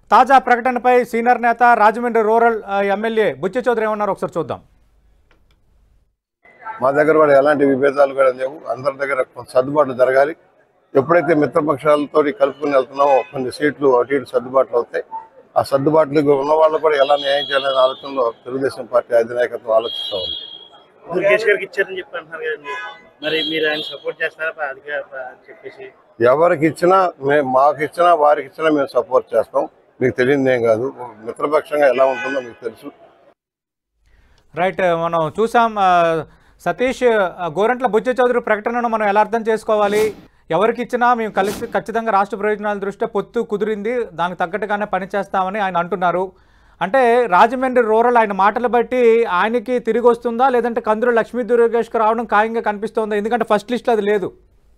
తాజా ప్రకటనపై సీనియర్ నేత రాజమండ్రి రూరల్ ఆ, ఎమ్మెల్యే బుచ్చి చౌదరి ఏమన్నారు ఒకసారి చూద్దాం మా దగ్గర కూడా ఎలాంటి విభేదాలు కూడా లేవు అందరి దగ్గర కొంత సర్దుబాట్లు జరగాలి ఎప్పుడైతే మిత్రపక్షాలతో కలుపుకుని వెళ్తున్నామో కొన్ని సీట్లు అటు ఇటు సర్దుబాట్లు అవుతాయి ఆ సర్దుబాట్లు ఉన్న వాళ్ళు కూడా ఎలా న్యాయం చేయాలనే ఆలోచనలో తెలుగుదేశం పార్టీ అధినాయకత్వం ఆలోచిస్తూ ఉంది దుర్గేష్ గారికి ఇచ్చారని చెప్పి అంటున్నారు కదండి మరి మీరు ఆయన సపోర్ట్ చేస్తారా ప- అధికార ప- అని చెప్పేసి ఎవరికి ఇచ్చినా మేము మాకు ఇచ్చినా వారికి ఇచ్చినా మేము సపోర్ట్ చేస్తాం మీకు తెలియదు ఏం కాదు మిత్రపక్షంగా ఎలా ఉంటుందో మీకు తెలుసు రైట్ మనం చూసాం ఆ, సతీష్ ఆ, గోరంట్ల బుచ్చి చౌదరి ప్రకటనను మనం ఎలా అర్థం చేసుకోవాలి ఎవరికి ఇచ్చినా మేము కలిసి ఖచ్చితంగా రాష్ట్ర ప్రయోజనాల దృష్ట్యా పొత్తు కుదిరింది దానికి తగ్గట్టుగానే పనిచేస్తామని ఆయన అంటున్నారు అంటే రాజమండ్రి రూరల్ ఆయన మాటలు బట్టి ఆయనకి తిరిగి వస్తుందా లేదంటే కందులు లక్ష్మీ దుర్గేష్కి రావడం ఖాయంగా కనిపిస్తోందా ఎందుకంటే ఫస్ట్ లిస్ట్లో అది లేదు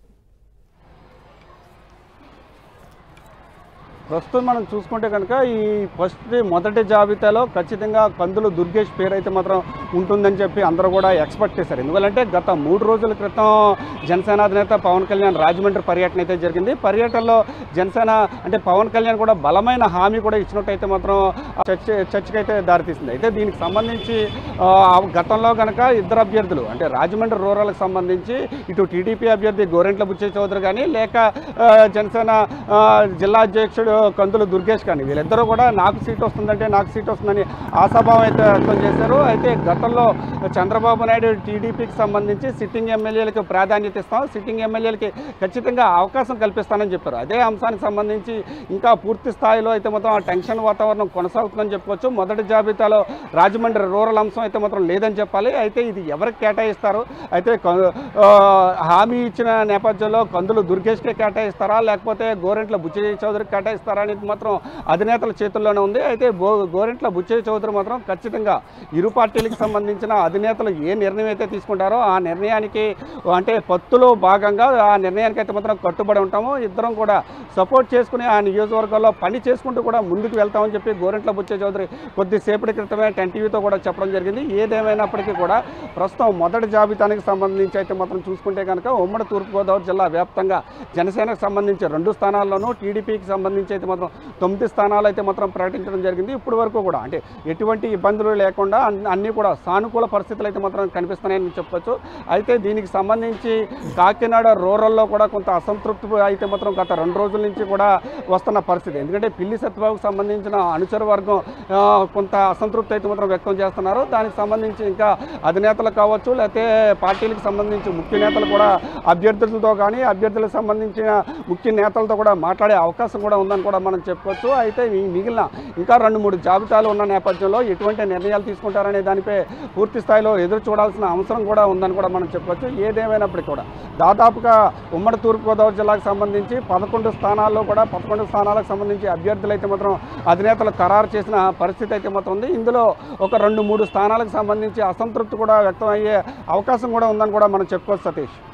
ప్రస్తుతం మనం చూసుకుంటే కనుక ఈ ఫస్ట్ మొదటి జాబితాలో ఖచ్చితంగా కందులు దుర్గేష్ పేరు అయితే మాత్రం ఉంటుందని చెప్పి అందరూ కూడా ఎక్స్పెక్ట్ చేశారు ఎందుకంటే గత మూడు రోజుల క్రితం జనసేన అధినేత పవన్ కళ్యాణ్ రాజమండ్రి పర్యటన అయితే జరిగింది పర్యటనలో జనసేన అంటే పవన్ కళ్యాణ్ కూడా బలమైన హామీ కూడా ఇచ్చినట్టయితే మాత్రం చర్చ చర్చకి అయితే దారితీసింది అయితే దీనికి సంబంధించి ఆ, గతంలో కనుక ఇద్దరు అభ్యర్థులు అంటే రాజమండ్రి రూరల్కి సంబంధించి ఇటు టీడీపీ అభ్యర్థి గోరెంట్ల బుచ్చే చౌదరి కానీ లేక ఆ, జనసేన ఆ, జిల్లా అధ్యక్షుడు కందులు దుర్గేష్ కానీ వీళ్ళిద్దరూ కూడా నాకు సీట్ వస్తుందంటే నాకు సీట్ వస్తుందని ఆశాభావం అయితే వ్యక్తం చేశారు అయితే గతంలో చంద్రబాబు నాయుడు టీడీపీకి సంబంధించి సిట్టింగ్ ఎమ్మెల్యేలకు ప్రాధాన్యత ఇస్తాం సిట్టింగ్ ఎమ్మెల్యేలకి ఖచ్చితంగా అవకాశం కల్పిస్తానని చెప్పారు అదే అంశానికి సంబంధించి ఇంకా పూర్తి స్థాయిలో అయితే మొత్తం ఆ టెన్షన్ వాతావరణం కొనసాగుతుందని చెప్పుకోవచ్చు మొదటి జాబితాలో రాజమండ్రి రూరల్ అంశం అయితే మాత్రం లేదని చెప్పాలి అయితే ఇది ఎవరికి కేటాయిస్తారు అయితే క- ఆ, హామీ ఇచ్చిన నేపథ్యంలో కందులు దుర్గేష్కే కేటాయిస్తారా లేకపోతే గోరెంట్ల బుచ్చయ్య చౌదరికి కేటాయిస్తారా అనేది మాత్రం అధినేతల చేతుల్లోనే ఉంది అయితే గో గోరెంట్ల బుచ్చయ్య చౌదరి మాత్రం ఖచ్చితంగా ఇరు పార్టీలకు సంబంధించిన అధినేతలు ఏ నిర్ణయం అయితే తీసుకుంటారో ఆ నిర్ణయానికి అంటే పత్తులో భాగంగా ఆ నిర్ణయానికి అయితే మాత్రం కట్టుబడి ఉంటాము ఇద్దరం కూడా సపోర్ట్ చేసుకుని ఆ నియోజకవర్గాల్లో పని చేసుకుంటూ కూడా ముందుకు వెళ్తామని చెప్పి గోరెంట్ల బుచ్చయ్య చౌదరి కొద్దిసేపటి క్రితమే టెన్ టీవీతో కూడా చెప్పడం జరిగింది ఏదేమైనప్పటికీ కూడా ప్రస్తుతం మొదటి జాబితానికి సంబంధించి అయితే మాత్రం చూసుకుంటే కనుక ఉమ్మడి తూర్పుగోదావరి జిల్లా వ్యాప్తంగా జనసేనకు సంబంధించి రెండు స్థానాల్లోనూ టీడీపీకి సంబంధించి అయితే మాత్రం తొమ్మిది స్థానాలు అయితే మాత్రం ప్రకటించడం జరిగింది ఇప్పటి వరకు కూడా అంటే ఎటువంటి ఇబ్బందులు లేకుండా అన్- అన్నీ కూడా సానుకూల పరిస్థితులు అయితే మాత్రం కనిపిస్తున్నాయని చెప్పొచ్చు అయితే దీనికి సంబంధించి కాకినాడ రూరల్లో కూడా కొంత అసంతృప్తి అయితే మాత్రం గత రెండు రోజుల నుంచి కూడా వస్తున్న పరిస్థితి ఎందుకంటే పిల్లి సత్యబాబుకు సంబంధించిన అనుచర వర్గం ఆ, కొంత అసంతృప్తి అయితే మాత్రం వ్యక్తం చేస్తున్నారు దానికి సంబంధించి ఇంకా అధినేతలు కావచ్చు లేకపోతే పార్టీలకు సంబంధించి ముఖ్య నేతలు కూడా అభ్యర్థులతో కానీ అభ్యర్థులకు సంబంధించిన ముఖ్య నేతలతో కూడా మాట్లాడే అవకాశం కూడా ఉందని కూడా మనం చెప్పుకోవచ్చు అయితే ఈ మిగిలిన ఇంకా రెండు మూడు జాబితాలు ఉన్న నేపథ్యంలో ఎటువంటి నిర్ణయాలు తీసుకుంటారనే దానిపై పూర్తి స్థాయిలో ఎదురు చూడాల్సిన అవసరం కూడా ఉందని కూడా మనం చెప్పొచ్చు ఏదేమైనప్పటికీ కూడా దాదాపుగా ఉమ్మడి తూర్పుగోదావరి జిల్లాకు సంబంధించి పదకొండు స్థానాల్లో కూడా పదకొండు స్థానాలకు సంబంధించి అభ్యర్థులు అయితే మాత్రం అధినేతలు ఖరారు చేసిన పరిస్థితి అయితే మాత్రం ఉంది ఇందులో ఒక రెండు మూడు స్థానాలకు సంబంధించి అసంతృప్తి కూడా వ్యక్తం అయ్యే అవకాశం కూడా ఉందని కూడా మనం చెప్పుకోవచ్చు సతీష్